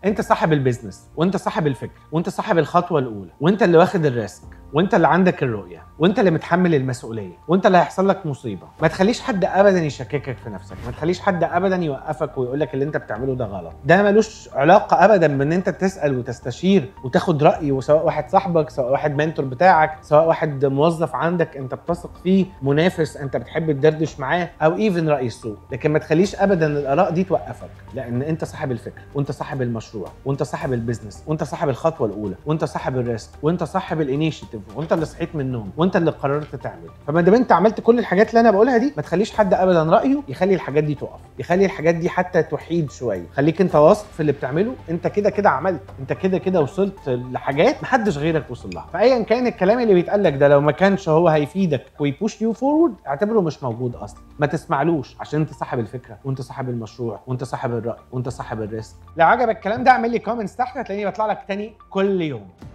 انت صاحب البيزنس وانت صاحب الفكره وانت صاحب الخطوه الاولى وانت اللي واخد الريسك وانت اللي عندك الرؤيه وانت اللي متحمل المسؤوليه وانت اللي هيحصل لك مصيبه ما تخليش حد ابدا يشككك في نفسك ما تخليش حد ابدا يوقفك ويقول لك اللي انت بتعمله ده غلط ده ملوش علاقه ابدا بان انت تسال وتستشير وتاخد راي وسواء واحد صاحبك سواء واحد منتور بتاعك سواء واحد موظف عندك انت بتثق فيه منافس انت بتحب تدردش معاه او ايفن راي السوق لكن ما تخليش ابدا الاراء دي توقفك لان انت صاحب الفكره وانت صاحب المشروع وانت صاحب البيزنس وانت صاحب الخطوه الاولى وانت صاحب الريسك وانت صاحب الانيشيتيف وانت اللي صحيت من النوم وانت اللي قررت تعمل فما دام انت عملت كل الحاجات اللي انا بقولها دي ما تخليش حد ابدا رايه يخلي الحاجات دي تقف يخلي الحاجات دي حتى تحيد شويه خليك انت واثق في اللي بتعمله انت كده كده عملت انت كده كده وصلت لحاجات محدش غيرك وصل لها فايا كان الكلام اللي بيتقال لك ده لو ما كانش هو هيفيدك ويبوش يو فورورد اعتبره مش موجود اصلا ما تسمعلوش عشان انت صاحب الفكره وانت صاحب المشروع وانت صاحب الراي وانت صاحب الريسك لو عجبك الكلام ده اعمل لي كومنتس تحت هتلاقيني بطلع لك تاني كل يوم